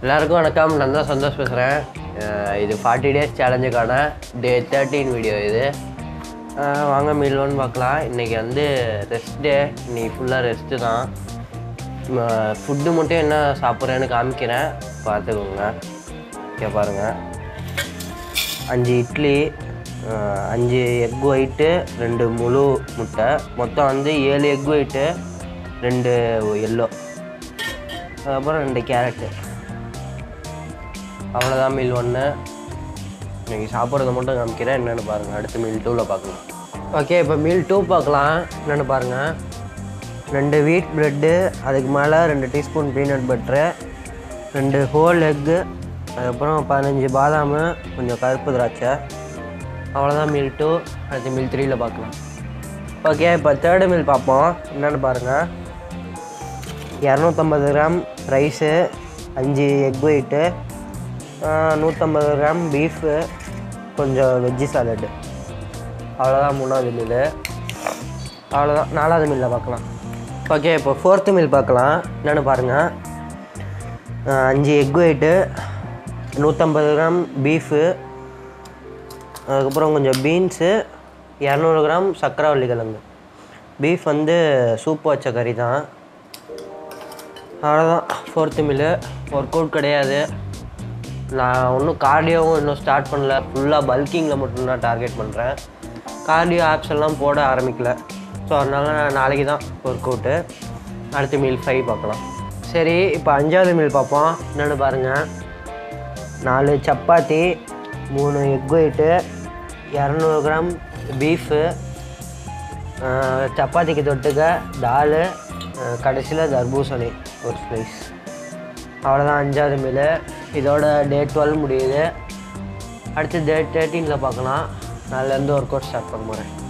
எல்லாருக்கும் வணக்கம் நான் தான் சந்தோஷ் பேசுகிறேன் இது ஃபார்ட்டி டேஸ் சேலஞ்சுக்கான டே தேர்ட்டீன் வீடியோ இது அஹ் வாங்க மீல் ஒன் பார்க்கலாம் இன்றைக்கி வந்து ரெஸ்ட் டே இன்னைக்கு ஃபுல்லாக ரெஸ்ட்டு தான் ஃபுட்டு மட்டும் என்ன சாப்பிட்றேன்னு காமிக்கிறேன் பார்த்துக்கோங்க ஓகே பாருங்கள் அஞ்சு இட்லி அஹ் அஞ்சு எக் ஒயிட்டு ரெண்டு முழு முட்டை மொத்தம் வந்து ஏழு எக் ஒயிட்டு ரெண்டு எல்லோ அதுக்கப்புறம் ரெண்டு கேரட்டு அவ்வளோதான் மீல் ஒன்று இன்னைக்கு சாப்பிட்றத மட்டும் காமிக்கிறேன் என்னென்னு பாருங்கள் அடுத்து மீல் டூவில் பார்க்கலாம் ஓகே இப்போ மீல் டூ பார்க்கலாம் என்னென்னு பாருங்கள் ரெண்டு வீட் ப்ரெட்டு அதுக்கு மேலே ரெண்டு டீஸ்பூன் பீனட் பட்ரு ரெண்டு ஹோல் எக்கு அதுக்கப்புறம் பதினஞ்சு பாதாம் கொஞ்சம் கருப்பு திராட்சை அவ்வளோதான் மீல் டூ அடுத்து மீல் த்ரீயில் பார்க்கலாம் ஓகே இப்போ தேர்டு மீல் பார்ப்போம் என்னென்னு பாருங்கள் இரநூத்தம்பது கிராம் ரைஸு அஞ்சு எக் ஒயிட்டு நூற்றம்பது கிராம் பீஃபு கொஞ்சம் வெஜ்ஜி சாலடு அவ்வளோதான் மூணாவது மீல் அவ்வளோதான் நாலாவது மீலில் பார்க்கலாம் ஓகே இப்போ ஃபோர்த்து மீல் பார்க்கலாம் என்னென்னு பாருங்கள் அஞ்சு எக் ஒயிட்டு நூற்றம்பது கிராம் பீஃபு அதுக்கப்புறம் கொஞ்சம் பீன்ஸு இரநூறு கிராம் சக்கரவள்ளி கிழங்கு பீஃப் வந்து சூப் வச்ச கறி தான் அவ்வளோதான் ஃபோர்த்து மில்லு ஒர்க் அவுட் கிடையாது நான் இன்னும் கார்டியோவும் இன்னும் ஸ்டார்ட் பண்ணல ஃபுல்லாக பல்கிங்கில் மட்டும் நான் டார்கெட் பண்ணுறேன் கார்டியோ ஆப்ஸ் எல்லாம் போட ஆரம்பிக்கல ஸோ அதனால் நான் நாளைக்கு தான் ஒர்க் அவுட்டு அடுத்த மீல் ஃபைவ் பார்க்கலாம் சரி இப்போ அஞ்சாவது மீல் பார்ப்போம் என்னென்னு பாருங்கள் நாலு சப்பாத்தி மூணு எக் ஒயிட்டு இரநூறு கிராம் பீஃபு சப்பாத்திக்கு தொட்டுக்க தால் கடைசியில் தர்பூசணி ஒரு ஸ்லைஸ் அவ்வளோதான் அஞ்சாவது மீல் இதோட டே டுவெல் முடியுது அடுத்து டே தேர்ட்டீனில் பார்க்கலாம் நாளிலேருந்து ஒர்க் அவுட் ஸ்டார்ட் பண்ண போகிறேன்